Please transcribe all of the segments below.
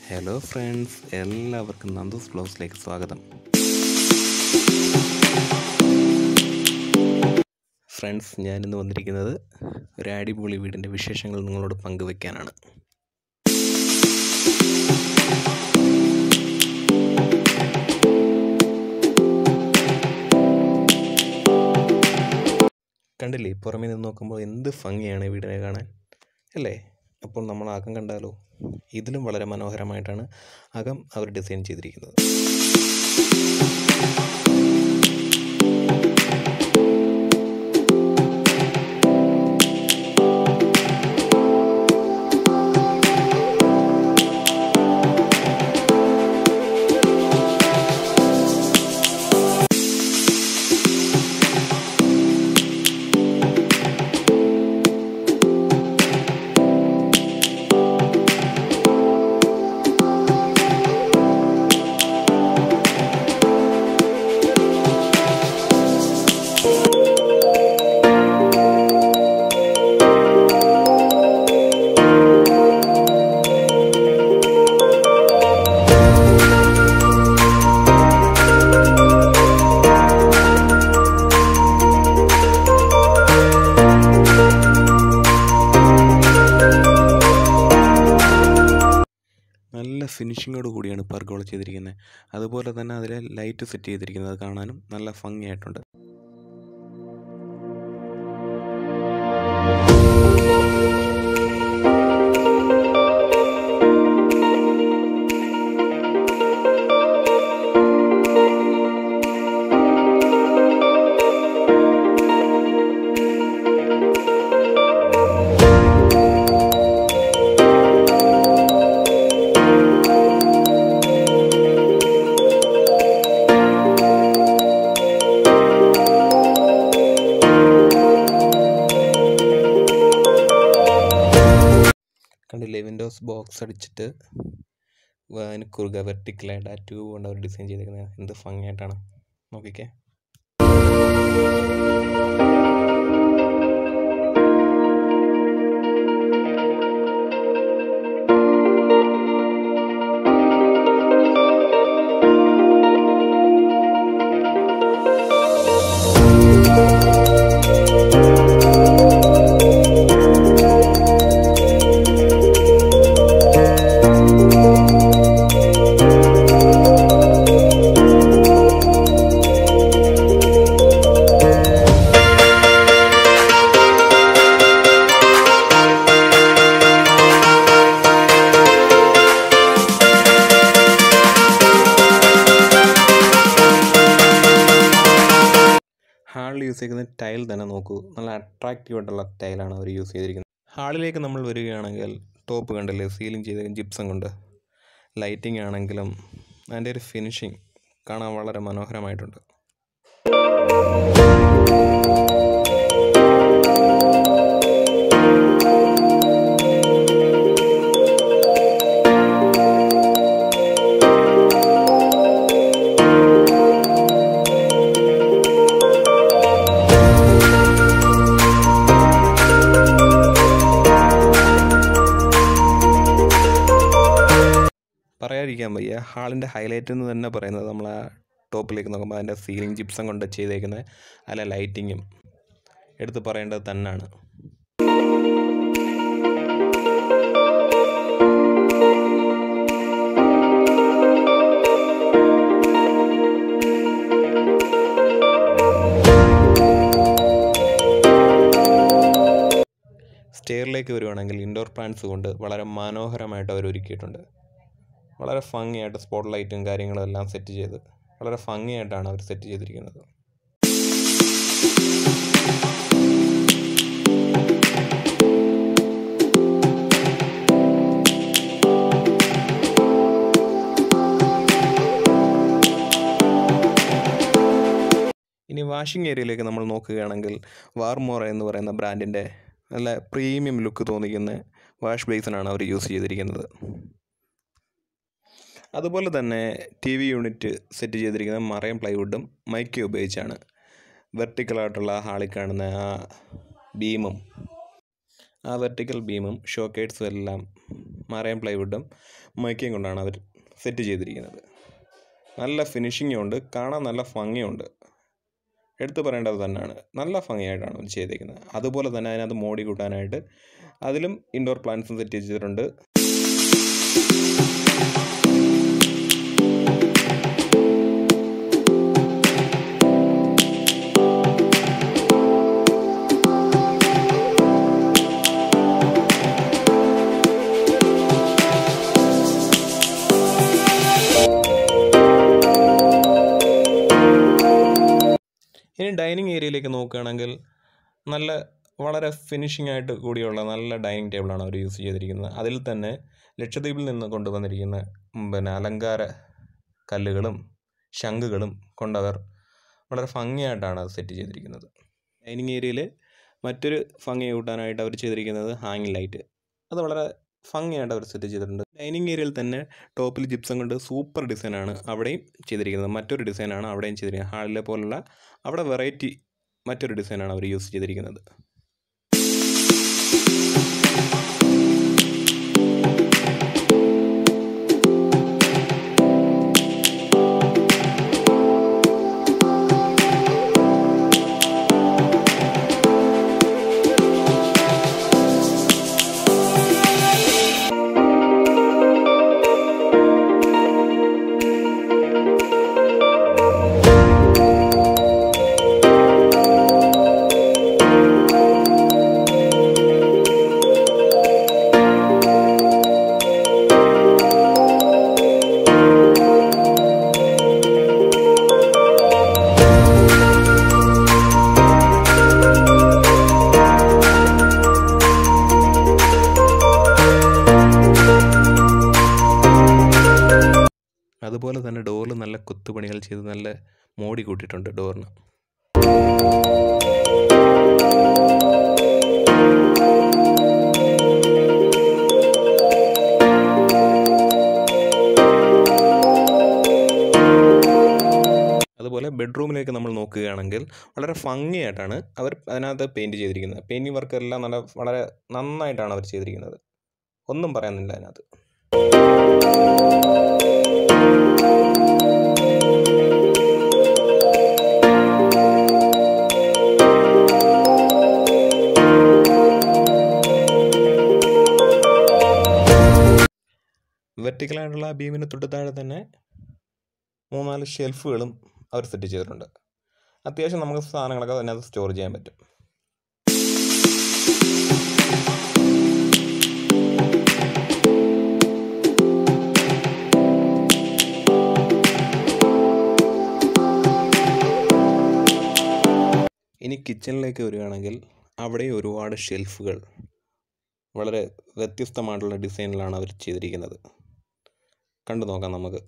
Hello friends എല്ലാവർക്കും നന്ദൂസ് ബ്ലോഗ്സിലേക്ക് സ്വാഗതം friends ഞാനിന്ന് വന്നിരിക്കുന്നത് ഒരു അടിപൊളി വീടിൻ്റെ വിശേഷങ്ങൾ നിങ്ങളോട് പങ്കുവെക്കാനാണ് കണ്ടില്ലേ പുറമേ നിന്ന് നോക്കുമ്പോൾ എന്ത് ഭംഗിയാണ് ഈ വീടിനെ കാണാൻ അല്ലേ അപ്പോൾ നമ്മൾ അകം കണ്ടാലോ ഇതിലും വളരെ മനോഹരമായിട്ടാണ് അകം അവർ ഡിസൈൻ ചെയ്തിരിക്കുന്നത് നല്ല ഫിനിഷിങ്ങോട് കൂടിയാണ് പർഗോള ചെയ്തിരിക്കുന്നത് അതുപോലെ തന്നെ അതിൽ ലൈറ്റ് സെറ്റ് ചെയ്തിരിക്കുന്നത് അത് കാണാനും നല്ല ഭംഗിയായിട്ടുണ്ട് കണ്ടില്ലേ വിൻഡോസ് ബോക്സ് അടിച്ചിട്ട് അതിന് കുറുക വെർട്ടിക്കലായിട്ട് ആ ട്യൂബ് കൊണ്ട് അവർ ഡിസൈൻ ചെയ്തിരിക്കുന്നത് എന്ത് ഭംഗിയായിട്ടാണ് നോക്കിക്കേ ഹാളിൽ യൂസ് ചെയ്യുന്ന ടൈൽ തന്നെ നോക്കൂ നല്ല അട്രാക്റ്റീവ് ആയിട്ടുള്ള ടൈലാണ് അവർ യൂസ് ചെയ്തിരിക്കുന്നത് ഹാളിലേക്ക് നമ്മൾ വരികയാണെങ്കിൽ ടോപ്പ് കണ്ടില്ലേ സീലിംഗ് ചെയ്ത ജിപ്സം കൊണ്ട് ലൈറ്റിംഗ് ആണെങ്കിലും അതിൻ്റെ ഒരു ഫിനിഷിങ് കാണാൻ വളരെ മനോഹരമായിട്ടുണ്ട് പറയാതിരിക്കാൻ വയ്യ ഹാളിൻ്റെ ഹൈലൈറ്റ് എന്ന് തന്നെ പറയുന്നത് നമ്മൾ ആ ടോപ്പിലേക്ക് നോക്കുമ്പോൾ അതിൻ്റെ സീലിംഗ് ജിപ്സം കൊണ്ട് ചെയ്തേക്കുന്നത് അല്ല ലൈറ്റിങ്ങും എടുത്ത് പറയേണ്ടത് തന്നെയാണ് സ്റ്റെയറിലേക്ക് വരുവാണെങ്കിൽ ഇൻഡോർ പ്ലാന്റ്സ് കൊണ്ട് വളരെ മനോഹരമായിട്ട് അവർ ഒരുക്കിയിട്ടുണ്ട് വളരെ ഭംഗിയായിട്ട് സ്പോട്ട് ലൈറ്റും കാര്യങ്ങളും എല്ലാം സെറ്റ് ചെയ്ത് വളരെ ഭംഗിയായിട്ടാണ് അവർ സെറ്റ് ചെയ്തിരിക്കുന്നത് ഇനി വാഷിംഗ് ഏരിയയിലേക്ക് നമ്മൾ നോക്കുകയാണെങ്കിൽ വാർമോറ എന്ന് പറയുന്ന ബ്രാൻഡിൻ്റെ നല്ല പ്രീമിയം ലുക്ക് തോന്നിക്കുന്ന വാഷ് ബേസിനാണ് അവർ യൂസ് ചെയ്തിരിക്കുന്നത് അതുപോലെ തന്നെ ടി വി യൂണിറ്റ് സെറ്റ് ചെയ്തിരിക്കുന്നത് മറയം പ്ലൈവുഡും മൈക്ക ഉപയോഗിച്ചാണ് വെർട്ടിക്കലായിട്ടുള്ള ഹാളിൽ കാണുന്ന ആ ബീമും ആ വെർട്ടിക്കൽ ബീമും ഷോക്കേഡ്സും എല്ലാം മറൈൻ പ്ലൈവുഡും മൈക്കയും കൊണ്ടാണ് അവർ സെറ്റ് ചെയ്തിരിക്കുന്നത് നല്ല ഫിനിഷിങ്ങും ഉണ്ട് കാണാൻ നല്ല ഭംഗിയുണ്ട് എടുത്തു പറയേണ്ടത് തന്നെയാണ് നല്ല ഭംഗിയായിട്ടാണ് അവർ ചെയ്തേക്കുന്നത് അതുപോലെ തന്നെ അതിനകത്ത് മോടി കൂട്ടാനായിട്ട് അതിലും ഇൻഡോർ പ്ലാന്റ്സും സെറ്റ് ചെയ്തിട്ടുണ്ട് ഇനി ഡൈനിങ് ഏരിയയിലേക്ക് നോക്കുകയാണെങ്കിൽ നല്ല വളരെ ഫിനിഷിംഗ് ആയിട്ട് കൂടിയുള്ള നല്ല ഡൈനിങ് ടേബിളാണ് അവർ യൂസ് ചെയ്തിരിക്കുന്നത് അതിൽ തന്നെ ലക്ഷദ്വീപിൽ നിന്ന് കൊണ്ടുവന്നിരിക്കുന്ന ഉം, പിന്നെ അലങ്കാര കല്ലുകളും ശംഖുകളും കൊണ്ടവർ വളരെ ഭംഗിയായിട്ടാണ് അത് സെറ്റ് ചെയ്തിരിക്കുന്നത് ഡൈനിങ് ഏരിയയിൽ മറ്റൊരു ഭംഗി കൂട്ടാനായിട്ട് അവർ ചെയ്തിരിക്കുന്നത് ഹാങ്ങിങ് ലൈറ്റ് അത് വളരെ ഭംഗിയായിട്ട് അവർ സെറ്റ് ചെയ്തിട്ടുണ്ട് ഡൈനിങ് ഏരിയയിൽ തന്നെ ടോപ്പിൽ ജിപ്സം കൊണ്ട് സൂപ്പർ ഡിസൈനാണ് അവിടെയും ചെയ്തിരിക്കുന്നത് മറ്റൊരു ഡിസൈനാണ് അവിടെയും ചെയ്തിരിക്കുന്നത് ഹാളിലെ പോലുള്ള അവിടെ വെറൈറ്റി മറ്റൊരു ഡിസൈനാണ് അവർ യൂസ് ചെയ്തിരിക്കുന്നത് അതുപോലെ തന്നെ ഡോറിൽ നല്ല കൊത്തുപണികൾ ചെയ്ത് നല്ല മോടി കൂട്ടിയിട്ടുണ്ട് ഡോറിന് അതുപോലെ ബെഡ്റൂമിലേക്ക് നമ്മൾ നോക്കുകയാണെങ്കിൽ വളരെ ഭംഗിയായിട്ടാണ് അവർ അതിനകത്ത് പെയിൻറ് ചെയ്തിരിക്കുന്നത് പെയിൻറ്റിങ് വർക്ക് എല്ലാം നല്ല വളരെ നന്നായിട്ടാണ് അവർ ചെയ്തിരിക്കുന്നത് ഒന്നും പറയാനില്ല അതിനകത്ത് വെർട്ടിക്കലായിട്ടുള്ള ബീമിന് തൊട്ട് താഴെ തന്നെ മൂന്നാല് ഷെൽഫുകളും അവർ സെറ്റ് ചെയ്തിട്ടുണ്ട് അത്യാവശ്യം നമുക്ക് സാധനങ്ങളൊക്കെ അതിനകത്ത് സ്റ്റോർ ചെയ്യാൻ പറ്റും ഇനി കിച്ചണിലേക്ക് വരികയാണെങ്കിൽ അവിടെ ഒരുപാട് ഷെൽഫുകൾ വളരെ വ്യത്യസ്തമായിട്ടുള്ള ഡിസൈനിലാണ് അവർ ചെയ്തിരിക്കുന്നത് കണ്ടു നോക്കാം നമുക്ക്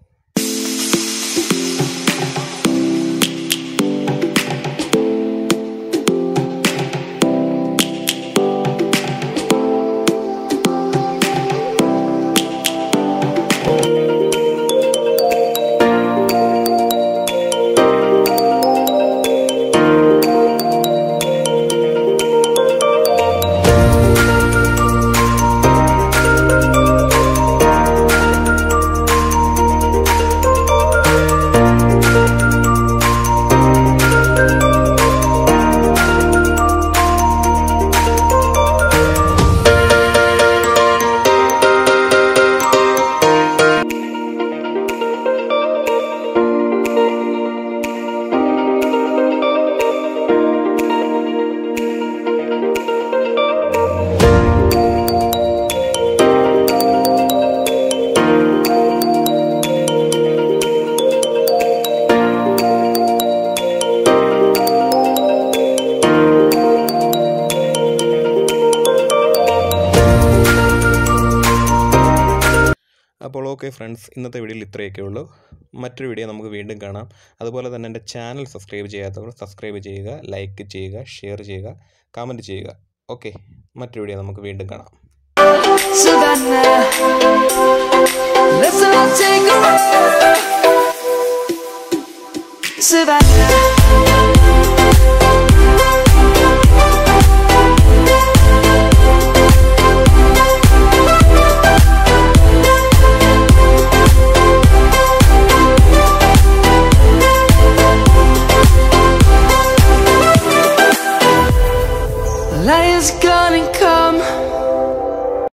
അപ്പോൾ ഓക്കെ ഫ്രണ്ട്സ് ഇന്നത്തെ വീഡിയോയിൽ ഇത്രയൊക്കെ ഉള്ളൂ മറ്റൊരു വീഡിയോ നമുക്ക് വീണ്ടും കാണാം അതുപോലെ തന്നെ എൻ്റെ ചാനൽ സബ്സ്ക്രൈബ് ചെയ്യാത്തവർ സബ്സ്ക്രൈബ് ചെയ്യുക ലൈക്ക് ചെയ്യുക ഷെയർ ചെയ്യുക കമൻറ്റ് ചെയ്യുക ഓക്കെ മറ്റൊരു വീഡിയോ നമുക്ക് വീണ്ടും കാണാം Savannah. Let's all take a ride. Savannah. light is gonna come